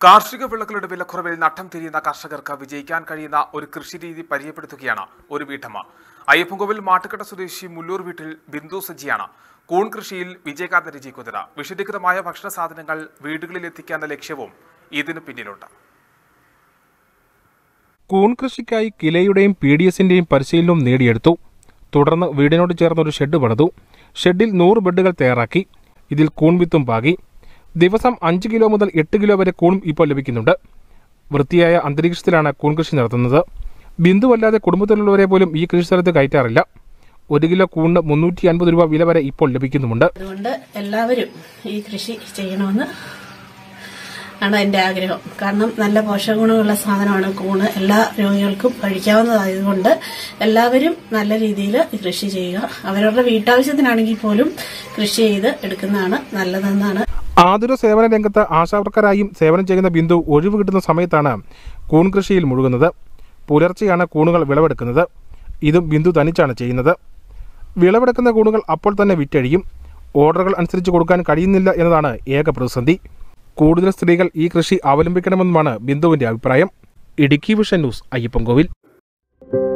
കാർഷിക വിളകളുടെ വിലക്കുറവിൽ നട്ടം തിരിയുന്ന കർഷകർക്ക് വിജയിക്കാൻ കഴിയുന്ന ഒരു കൃഷിരീതി പരിചയപ്പെടുത്തുകയാണ് ഒരു വീട്ടമ്മ അയ്യപ്പൻകോവിൽ മാട്ടുകെട്ട സ്വദേശി മുല്ലൂർ വീട്ടിൽ ബിന്ദു സജിയാണ് കൂൺ കൃഷിയിൽ വിജയഗാഥ രചിക്കുന്നത് വിഷലിഖിതമായ ഭക്ഷണ സാധനങ്ങൾ വീടുകളിൽ എത്തിക്കാനുള്ള ലക്ഷ്യവും ഇതിന് പിന്നിലുണ്ട് കൂൺ കൃഷിക്കായി കിലയുടെയും പി ഡി എസിന്റെയും പരിശീലനവും നേടിയെടുത്തു തുടർന്ന് വീടിനോട് ചേർന്ന് ഒരു ഷെഡ് പണിതു ഷെഡിൽ നൂറ് ബെഡുകൾ തയ്യാറാക്കി ഇതിൽ കൂൺ വിത്തും പാകി ദിവസം അഞ്ച് കിലോ മുതൽ എട്ട് കിലോ വരെ കൂണും ഇപ്പോൾ ലഭിക്കുന്നുണ്ട് വൃത്തിയായ അന്തരീക്ഷത്തിലാണ് കൂൺ കൃഷി നടത്തുന്നത് ബിന്ദുവല്ലാതെ കുടുംബത്തിലുള്ളവരെ പോലും ഈ കൃഷി സ്ഥലത്ത് കയറ്റാറില്ല ഒരു കിലോ കൂണിന് മുന്നൂറ്റി അൻപത് രൂപ വില വരെ ഇപ്പോൾ ലഭിക്കുന്നുമുണ്ട് അതുകൊണ്ട് എല്ലാവരും ഈ കൃഷി ചെയ്യണമെന്ന് ആണ് എൻ്റെ ആഗ്രഹം കാരണം നല്ല പോഷകഗുണമുള്ള സാധനമാണ് കൂണ് എല്ലാ രോഗികൾക്കും കഴിക്കാവുന്നതായതുകൊണ്ട് എല്ലാവരും നല്ല രീതിയിൽ കൃഷി ചെയ്യുക അവരവരുടെ വീട്ടാവശ്യത്തിനാണെങ്കിൽ പോലും കൃഷി ചെയ്ത് എടുക്കുന്നതാണ് നല്ലതെന്നാണ് ആതുര സേവന രംഗത്ത് ആശാവർക്കറായും സേവനം ചെയ്യുന്ന ബിന്ദു ഒഴിവ് കിട്ടുന്ന സമയത്താണ് കൂൺ കൃഷിയിൽ മുഴുകുന്നത് പുലർച്ചെയാണ് കൂണുകൾ വിളവെടുക്കുന്നത് ഇതും ബിന്ദു തനിച്ചാണ് ചെയ്യുന്നത് വിളവെടുക്കുന്ന കൂണുകൾ അപ്പോൾ തന്നെ വിറ്റഴിയും ഓർഡറുകൾ അനുസരിച്ച് കൊടുക്കാൻ കഴിയുന്നില്ല എന്നതാണ് ഏക പ്രതിസന്ധി കൂടുതൽ സ്ത്രീകൾ ഈ കൃഷി അവലംബിക്കണമെന്നുമാണ് ബിന്ദുവിന്റെ അഭിപ്രായം ഇടുക്കി വിഷൻ ന്യൂസ് അയ്യപ്പൻകോവിൽ